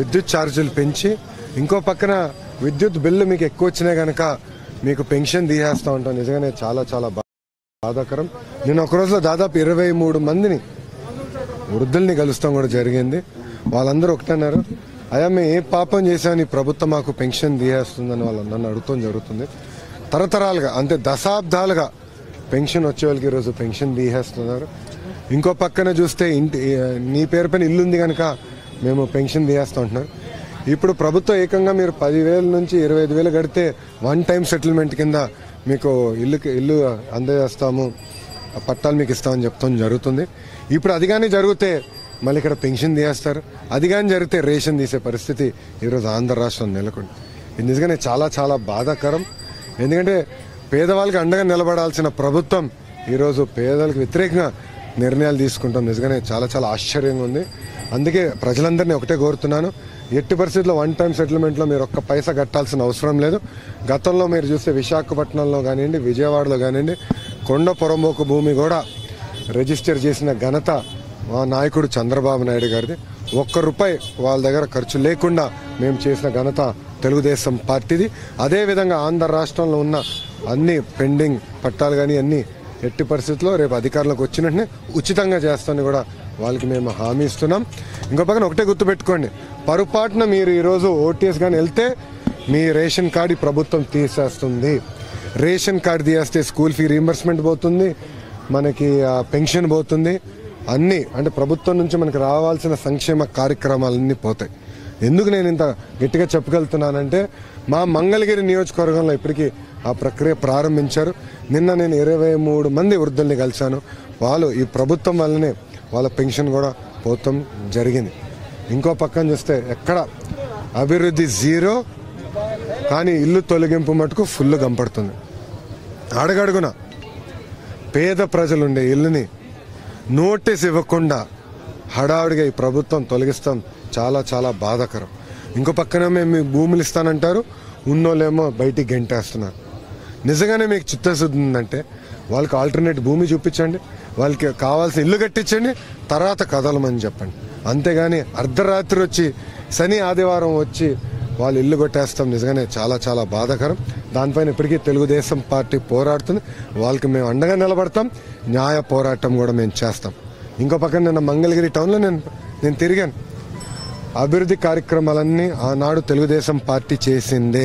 విద్యుత్ ఛార్జీలు పెంచి ఇంకో పక్కన విద్యుత్ బిల్లు మీకు ఎక్కువ వచ్చినా గనక మీకు పెన్షన్ తీసేస్తా ఉంటాం నిజంగానే చాలా చాలా బా- బాధాకరం నేను ఒక రోజులో దాదాపు ఇరవై మూడు మందిని వృద్ధుల్ని కలుస్తాం కూడా జరిగింది వాళ్ళందరూ ఒకటన్నారు అయ్యా మేము ఏ పాపం చేశామని ఈ ప్రభుత్వం మాకు పెన్షన్ తీయేస్తుందని వాళ్ళు నన్ను అడుగుతాం జరుగుతుంది తరతరాలుగా అంటే దశాబ్దాలుగా పెన్షన్ వచ్చే వాళ్ళకి ఈరోజు పెన్షన్ తీసేస్తున్నారు ఇంకో పక్కన చూస్తే ఇంటి నీ పేరు పైన ఇల్లు ఉంది కనుక మేము పెన్షన్ తీయేస్తా ఉంటున్నారు ఇప్పుడు ప్రభుత్వం ఏకంగా మీరు పదివేల నుంచి ఇరవై ఐదు వేలు కడితే వన్ టైం సెటిల్మెంట్ కింద మీకు ఇల్లుకి ఇల్లు అందజేస్తాము ఆ పట్టాలు మీకు ఇస్తామని చెప్తాం జరుగుతుంది ఇప్పుడు అది కానీ జరిగితే మళ్ళీ ఇక్కడ పెన్షన్ తీయేస్తారు అది కానీ జరిగితే రేషన్ తీసే పరిస్థితి ఈరోజు ఆంధ్ర రాష్ట్రం నెలకొంది ఇది నిజంగానే చాలా చాలా బాధాకరం ఎందుకంటే పేదవాళ్ళకి అండగా నిలబడాల్సిన ప్రభుత్వం ఈరోజు పేదలకు వ్యతిరేకంగా నిర్ణయాలు తీసుకుంటాం నిజంగానే చాలా చాలా ఆశ్చర్యంగా ఉంది అందుకే ప్రజలందరినీ ఒకటే కోరుతున్నాను ఎట్టి పరిస్థితుల్లో వన్ టైం సెటిల్మెంట్లో మీరు ఒక్క పైసా కట్టాల్సిన అవసరం లేదు గతంలో మీరు చూస్తే విశాఖపట్నంలో కానివ్వండి విజయవాడలో కానివ్వండి కొండ పొరమోకు భూమి కూడా రిజిస్టర్ చేసిన ఘనత మా నాయకుడు చంద్రబాబు నాయుడు గారిది ఒక్క రూపాయి వాళ్ళ దగ్గర ఖర్చు లేకుండా మేము చేసిన ఘనత తెలుగుదేశం పార్టీది అదేవిధంగా ఆంధ్ర రాష్ట్రంలో ఉన్న అన్ని పెండింగ్ పట్టాలు కానీ అన్ని ఎట్టి పరిస్థితుల్లో రేపు అధికారంలోకి వచ్చిన వెంటనే ఉచితంగా చేస్తామని కూడా వాళ్ళకి మేము హామీ ఇస్తున్నాం ఇంకో పక్కన ఒకటే గుర్తుపెట్టుకోండి పొరపాటున మీరు ఈరోజు ఓటీఎస్ కానీ వెళ్తే మీ రేషన్ కార్డు ఈ ప్రభుత్వం తీసేస్తుంది రేషన్ కార్డు తీసేస్తే స్కూల్ ఫీ రీంబర్స్మెంట్ పోతుంది మనకి ఆ, పెన్షన్ పోతుంది అన్నీ అంటే ప్రభుత్వం నుంచి మనకి రావాల్సిన సంక్షేమ కార్యక్రమాలన్నీ పోతాయి ఎందుకు నేను ఇంత గట్టిగా చెప్పగలుగుతున్నానంటే మా మంగళగిరి నియోజకవర్గంలో ఇప్పటికీ ఆ ప్రక్రియ ప్రారంభించారు నిన్న నేను ఇరవై మూడు మంది వృద్ధుల్ని కలిశాను వాళ్ళు ఈ ప్రభుత్వం వల్లనే వాళ్ళ పెన్షన్ కూడా పోతాం జరిగింది ఇంకో పక్కన చూస్తే ఎక్కడ అభివృద్ధి జీరో కానీ ఇల్లు తొలగింపు మటుకు ఫుల్ గంపడుతుంది అడగడుగున పేద ప్రజలుండే ఇల్లుని నోటీస్ ఇవ్వకుండా హడావుడిగా ఈ ప్రభుత్వం తొలగిస్తాం చాలా చాలా బాధాకరం ఇంకో పక్కన మేము మీ భూములు ఇస్తానంటారు ఉన్నోళ్ళేమో బయటికి గెంటేస్తున్నారు నిజంగానే మీకు చిత్తశుద్ధి ఉందంటే వాళ్ళకి ఆల్టర్నేట్ భూమి చూపించండి వాళ్ళకి కావాల్సిన ఇల్లు కట్టించండి తర్వాత కదలమని చెప్పండి అంతేగాని అర్ధరాత్రి వచ్చి శని ఆదివారం వచ్చి వాళ్ళు ఇల్లు కొట్టేస్తాం నిజంగానే చాలా చాలా బాధాకరం దానిపైన ఇప్పటికీ తెలుగుదేశం పార్టీ పోరాడుతుంది వాళ్ళకి మేము అండగా నిలబడతాం న్యాయ పోరాటం కూడా మేము చేస్తాం ఇంకో పక్కన నిన్న మంగళగిరి టౌన్లో నేను నేను తిరిగాను అభివృద్ధి కార్యక్రమాలన్నీ ఆనాడు తెలుగుదేశం పార్టీ చేసిందే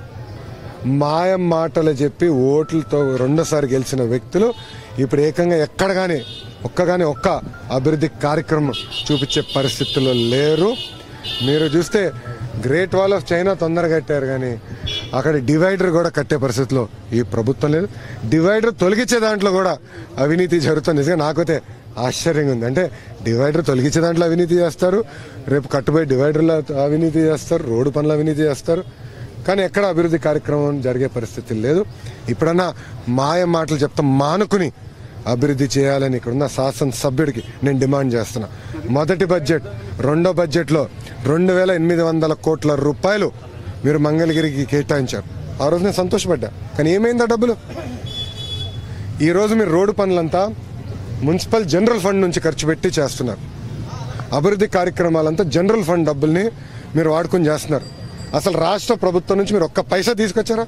మాయం మాటలు చెప్పి ఓట్లతో రెండోసారి గెలిచిన వ్యక్తులు ఇప్పుడు ఏకంగా ఎక్కడ కానీ ఒక్క కానీ ఒక్క అభివృద్ధి కార్యక్రమం చూపించే పరిస్థితుల్లో లేరు మీరు చూస్తే గ్రేట్ వాల్ ఆఫ్ చైనా తొందరగా కట్టారు కానీ అక్కడ డివైడర్ కూడా కట్టే పరిస్థితిలో ఈ ప్రభుత్వం లేదు డివైడర్ తొలగించే దాంట్లో కూడా అవినీతి జరుగుతుంది నిజంగా నాకైతే ఆశ్చర్యంగా ఉంది అంటే డివైడర్ తొలగించే దాంట్లో అవినీతి చేస్తారు రేపు కట్టుబడి డివైడర్లో అవినీతి చేస్తారు రోడ్డు పనులు అవినీతి చేస్తారు కానీ ఎక్కడ అభివృద్ధి కార్యక్రమం జరిగే పరిస్థితి లేదు ఇప్పుడన్నా మాయ మాటలు చెప్తాం మానుకుని అభివృద్ధి చేయాలని ఇక్కడున్న శాసనసభ్యుడికి నేను డిమాండ్ చేస్తున్నా మొదటి బడ్జెట్ రెండో బడ్జెట్లో రెండు వేల ఎనిమిది వందల కోట్ల రూపాయలు మీరు మంగళగిరికి కేటాయించారు ఆ రోజు నేను సంతోషపడ్డా కానీ ఏమైందా డబ్బులు ఈ రోజు మీరు రోడ్డు పనులంతా మున్సిపల్ జనరల్ ఫండ్ నుంచి ఖర్చు పెట్టి చేస్తున్నారు అభివృద్ధి కార్యక్రమాలంతా జనరల్ ఫండ్ డబ్బుల్ని మీరు వాడుకొని చేస్తున్నారు అసలు రాష్ట్ర ప్రభుత్వం నుంచి మీరు ఒక్క పైసా తీసుకొచ్చారా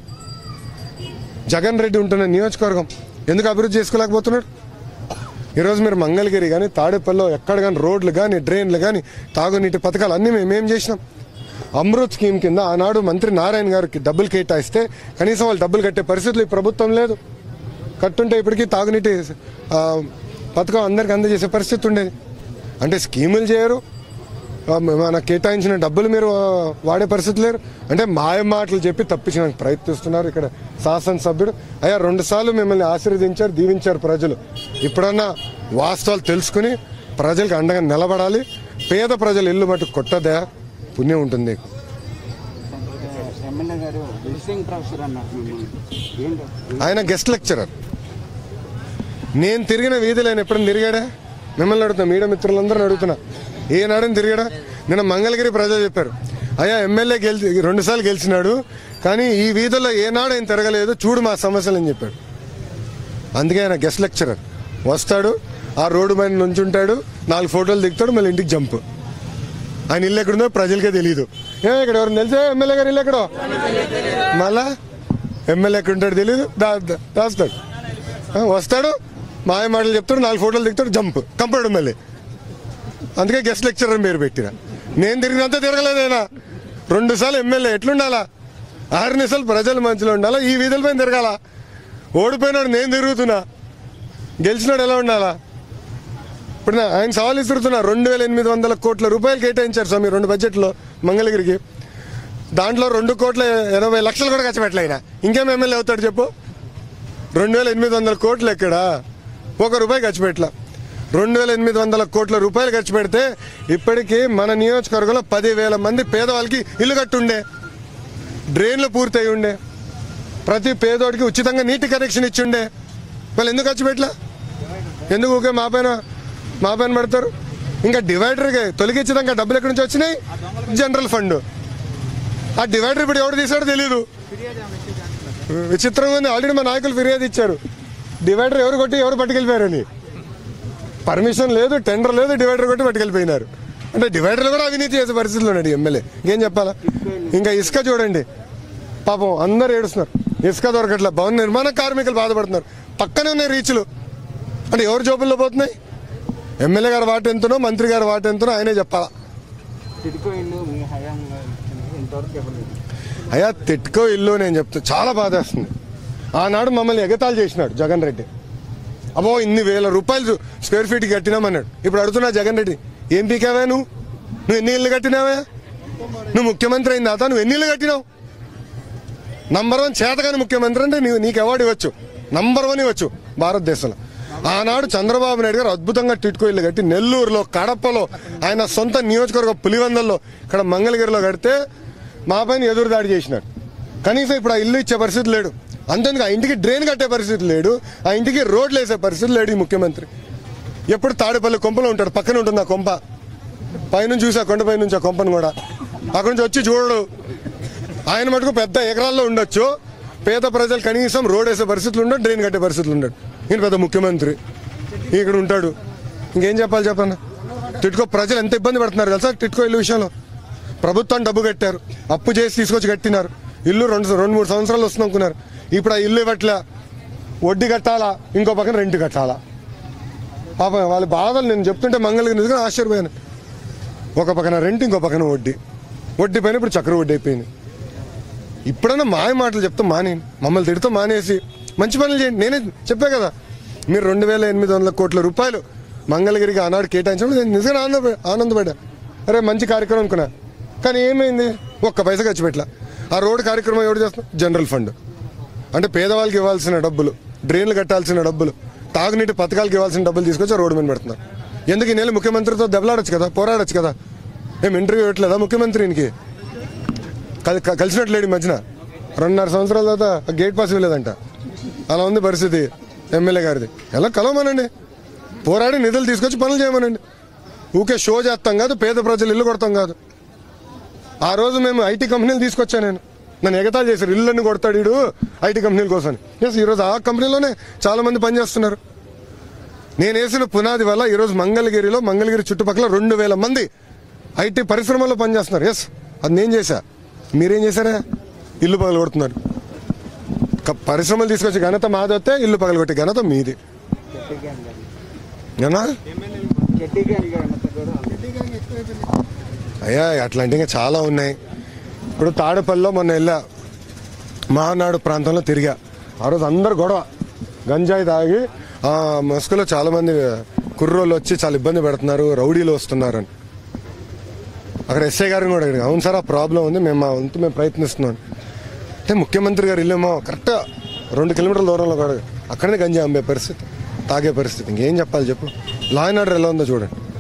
జగన్ రెడ్డి ఉంటున్న నియోజకవర్గం ఎందుకు అభివృద్ధి చేసుకోలేకపోతున్నాడు ఈరోజు మీరు మంగళగిరి కానీ తాడేపల్లిలో ఎక్కడ కానీ రోడ్లు కానీ డ్రైన్లు కానీ తాగునీటి పథకాలు అన్నీ మేమేం చేసినాం అమృత్ స్కీమ్ కింద ఆనాడు మంత్రి నారాయణ గారికి డబ్బులు కేటాయిస్తే కనీసం వాళ్ళు డబ్బులు కట్టే పరిస్థితులు ఈ ప్రభుత్వం లేదు కట్టుంటే ఇప్పటికీ తాగునీటి ఆ, పథకం అందరికి అందజేసే పరిస్థితి ఉండేది అంటే స్కీములు చేయరు ఆ, మన కేటాయించిన డబ్బులు మీరు ఆ, వాడే పరిస్థితి లేరు అంటే మాయ మాటలు చెప్పి తప్పించడానికి ప్రయత్నిస్తున్నారు ఇక్కడ శాసనసభ్యుడు అయ్యా రెండు సార్లు మిమ్మల్ని ఆశీర్వదించారు దీవించారు ప్రజలు ఇప్పుడన్నా వాస్తవాలు తెలుసుకుని ప్రజలకు అండగా నిలబడాలి పేద ప్రజలు ఇల్లు మటు కొట్టదా పుణ్యం ఉంటుంది నీకు ఎమ్మెల్యే గారు విజిటింగ్ ప్రొఫెసర్ అన్నారు మిమ్మల్ని ఏంటో ఆయన గెస్ట్ లెక్చరర్ నేను తిరిగిన వీధిలో ఆయన ఎప్పుడైనా తిరిగాడా మిమ్మల్ని అడుగుతున్నా మీడియా మిత్రులందరూ అడుగుతున్నా ఏనాడని తిరిగాడా నిన్న మంగళగిరి ప్రజలు చెప్పారు అయ్యా ఎమ్మెల్యే గెలిచి రెండుసార్లు గెలిచినాడు కానీ ఈ వీధుల్లో ఏనాడు ఆయన తిరగలేదు చూడు మా సమస్యలు అని చెప్పాడు అందుకే ఆయన గెస్ట్ లెక్చరర్ వస్తాడు ఆ రోడ్డు పైన నుంచి ఉంటాడు నాలుగు ఫోటోలు దిగుతాడు మళ్ళీ ఇంటికి జంప్ ఆయన ఇల్లు ఎక్కడుందో ప్రజలకే తెలియదు ఏ ఇక్కడ ఎవరు తెలిసే ఎమ్మెల్యే గారు ఇల్లు ఎక్కడో మళ్ళా ఎమ్మెల్యే ఎక్కడ ఉంటాడు తెలియదు దా దా- దాస్తాడు ఆ, వస్తాడు మాయ మాటలు చెప్తాడు నాలుగు ఫోటోలు దిగుతాడు జంప్ కంపడు మళ్ళీ అందుకే గెస్ట్ లెక్చరర్ పేరు పెట్టిన నేను తిరిగినంత తిరగలేదైనా రెండు సార్లు ఎమ్మెల్యే ఎట్లుండాలా ఆరు నిమిషాలు ప్రజల మధ్యలో ఉండాలా ఈ వీధులపైన తిరగాల ఓడిపోయినాడు నేను తిరుగుతున్నా గెలిచినాడు ఎలా ఉండాలా ఇప్పుడు నా- ఆయన సవాల్ ఇస్తున్నా రెండు వేల ఎనిమిది వందల కోట్ల రూపాయలు కేటాయించారు స్వామి రెండు బడ్జెట్లో మంగళగిరికి దాంట్లో రెండు కోట్ల ఎనభై లక్షలు కూడా ఖర్చు పెట్టలే ఆయన ఇంకేం ఎమ్మెల్యే అవుతాడు చెప్పు రెండు వేల ఎనిమిది వందల కోట్లు ఎక్కడా ఒక రూపాయి ఖర్చు పెట్టలా రెండు వేల ఎనిమిది వందల కోట్ల రూపాయలు ఖర్చు పెడితే ఇప్పటికీ మన నియోజకవర్గంలో పదివేల మంది పేదవాళ్ళకి ఇల్లు కట్టుండే డ్రైన్లు పూర్తయి ఉండే ప్రతి పేదోడికి ఉచితంగా నీటి కనెక్షన్ ఇచ్చిండే వాళ్ళు ఎందుకు ఖర్చు పెట్టలా ఎందుకు ఊకే మా పైన మా పైన పెడతారు ఇంకా డివైడర్కి తొలగించడానికి డబ్బులు ఎక్కడి నుంచి వచ్చినాయి జనరల్ ఫండ్ ఆ డివైడర్ ఇప్పుడు ఎవరు తీసాడో తెలియదు విచిత్రంగా ఉంది ఆల్రెడీ మా నాయకులు ఫిర్యాదు ఇచ్చారు డివైడర్ ఎవరు కొట్టి ఎవరు పట్టుకెళ్ళిపోయారని పర్మిషన్ లేదు టెండర్ లేదు డివైడర్ కొట్టి పట్టుకెళ్ళిపోయినారు అంటే డివైడర్లు కూడా అవినీతి చేసే పరిస్థితిలో ఉన్నాడు ఈ ఎమ్మెల్యే ఇంకేం చెప్పాలా ఇంకా ఇసుక చూడండి పాపం అందరు ఏడుస్తున్నారు ఇసుక దొరకట్లే భవన నిర్మాణ కార్మికులు బాధపడుతున్నారు పక్కనే ఉన్నాయి రీచ్లు అంటే ఎవరు జోబుల్లో పోతున్నాయి ఎమ్మెల్యే గారు వాటి ఎంతనో మంత్రి గారు వాటి ఎంతనో ఆయనే చెప్పాలా టిడ్కో ఇల్లు మీ హయాంగా ఇచ్చినవి ఇంతవరకు ఇవ్వలేదు అయ్యా తిట్టుకో ఇల్లు నేను చెప్తా చాలా బాధేస్తుంది ఆనాడు మమ్మల్ని ఎగతాళి చేసినాడు జగన్ రెడ్డి అబ్బో ఇన్ని వేల రూపాయలు స్క్వేర్ ఫీట్ కట్టినామన్నాడు ఇప్పుడు అడుగుతున్నా జగన్ రెడ్డి ఏం పీకావా నువ్వు నువ్వు ఎన్ని ఇల్లు కట్టినావా నువ్వు ముఖ్యమంత్రి అయిన తర్వాత నువ్వు ఎన్ని ఇల్లు కట్టినావు నంబర్ వన్ చేతగాని ముఖ్యమంత్రి అంటే నీవు నీకు అవార్డు ఇవ్వచ్చు నంబర్ వన్ ఇవ్వచ్చు భారతదేశంలో ఆనాడు చంద్రబాబు నాయుడు గారు అద్భుతంగా టిట్కో ఇల్లు కట్టి నెల్లూరులో కడపలో ఆయన సొంత నియోజకవర్గ పులివందల్లో ఇక్కడ మంగళగిరిలో కడితే మా పైన ఎదురుదాడి చేసినాడు కనీసం ఇప్పుడు ఆ ఇల్లు ఇచ్చే పరిస్థితి లేడు అంతేందుకు ఆ ఇంటికి డ్రైన్ కట్టే పరిస్థితి లేడు ఆ ఇంటికి రోడ్లు వేసే పరిస్థితి లేడు ఈ ముఖ్యమంత్రి ఎప్పుడు తాడేపల్లి కొంపలో ఉంటాడు పక్కన ఉంటుంది ఆ కొంప పైనుంచి చూసా కొండపై నుంచి ఆ కొంపను కూడా అక్కడి నుంచి వచ్చి చూడడు ఆయన మటుకు పెద్ద ఎకరాల్లో ఉండొచ్చు పేద ప్రజలు కనీసం రోడ్ వేసే పరిస్థితులు ఉండడు డ్రైన్ కట్టే పరిస్థితులు ఉండడు ఈయన పెద్ద ముఖ్యమంత్రి ఇక్కడ ఉంటాడు ఇంకేం చెప్పాలి చెప్పండి టిట్కో ప్రజలు ఎంత ఇబ్బంది పడుతున్నారు తెలుసా టిట్కో ఇల్లు విషయంలో ప్రభుత్వం డబ్బు కట్టారు అప్పు చేసి తీసుకొచ్చి కట్టినారు ఇల్లు రెండు రెండు మూడు సంవత్సరాలు వస్తుంది అనుకున్నారు ఇప్పుడు ఆ ఇల్లు ఇవ్వట్లే వడ్డీ కట్టాలా ఇంకో పక్కన రెంట్ కట్టాలా పాపం వాళ్ళ బాధలు నేను చెప్తుంటే మంగళగిరి నిజంగా ఆశ్చర్యపోయాను ఒక పక్కన రెంట్ ఇంకో పక్కన వడ్డీ వడ్డీ పైన ఇప్పుడు చక్ర వడ్డీ అయిపోయింది ఇప్పుడన్నా మాయ మాటలు చెప్తా మానే మమ్మల్ని తిడుతూ మానేసి మంచి పనులు చేయండి నేనే చెప్పా కదా మీరు రెండు వేల ఎనిమిది వందల కోట్ల రూపాయలు మంగళగిరికి ఆనాడు కేటాయించడం నేను నిజంగా ఆనంద ఆనందపడ్డా అరే మంచి కార్యక్రమం అనుకున్నా కానీ ఏమైంది ఒక్క పైసా ఖర్చు పెట్టలా ఆ రోడ్డు కార్యక్రమం ఎవరు చేస్తున్నా జనరల్ ఫండ్ అంటే పేదవాళ్ళకి ఇవ్వాల్సిన డబ్బులు డ్రైన్లు కట్టాల్సిన డబ్బులు తాగునీటి పథకాలకు ఇవ్వాల్సిన డబ్బులు తీసుకొచ్చి ఆ రోడ్డు మీద పెడుతున్నారు ఎందుకు ఈ నెల ముఖ్యమంత్రితో దెబ్బలాడొచ్చు కదా పోరాడొచ్చు కదా ఏం ఇంటర్వ్యూ ఇవ్వట్లేదా ముఖ్యమంత్రికి కల్- క- కలిసినట్లు లేడు ఈ మధ్యన రెండున్నర సంవత్సరాల తర్వాత ఆ గేట్ పాస్ ఇవ్వలేదంట అలా ఉంది పరిస్థితి ఎమ్మెల్యే గారిది ఎలా కలవమనండి పోరాడి నిధులు తీసుకొచ్చి పనులు చేయమనండి ఊకే షో చేస్తాం కాదు పేద ప్రజలు ఇల్లు కొడతాం కాదు ఆ రోజు మేము ఐటీ కంపెనీలు తీసుకొచ్చా నేను నన్ను ఎగతాలు చేశారు ఇల్లుని కొడతాడు వీడు ఐటీ కంపెనీల కోసం ఎస్ ఈరోజు ఆ కంపెనీలోనే చాలా మంది పనిచేస్తున్నారు నేను వేసిన పునాది వల్ల ఈరోజు మంగళగిరిలో మంగళగిరి చుట్టుపక్కల రెండు వేల మంది ఐటీ పరిశ్రమలో పనిచేస్తున్నారు ఎస్ అది నేను చేశా మీరేం చేశారా ఇల్లు పగలు కొడుతున్నారు క- పరిశ్రమలు తీసుకొచ్చి ఘనత మాది వస్తే ఇల్లు పగలగొట్టే ఘనత మీది చెట్టి గ్యాంగ్ గారు ఏనా చెట్టి గ్యాంగ్ గారు అన్నట్టు కూడా అయ్యా అట్లాంటివి ఇంకా చాలా ఉన్నాయి ఇప్పుడు తాడేపల్లిలో మొన్న వెళ్ళా మహానాడు ప్రాంతంలో తిరిగా ఆ రోజు అందరు గొడవ గంజాయి తాగి ఆ మస్కులో చాలా మంది కుర్రోళ్ళు వచ్చి చాలా ఇబ్బంది పెడుతున్నారు రౌడీలు వస్తున్నారు అని అక్కడ ఎస్ఐ గారిని కూడా అడిగాను అవును సార్ ఆ ప్రాబ్లం ఉంది మేము మా వంతు మేము ప్రయత్నిస్తున్నాం అంటే ముఖ్యమంత్రి గారు ఇల్లేమో కరెక్ట్గా రెండు కిలోమీటర్ల దూరంలో కూడా అక్కడనే గంజాయి అమ్మే పరిస్థితి తాగే పరిస్థితి ఇంకేం చెప్పాలి చెప్పు లా అండ్ ఆర్డర్ ఎలా ఉందో చూడండి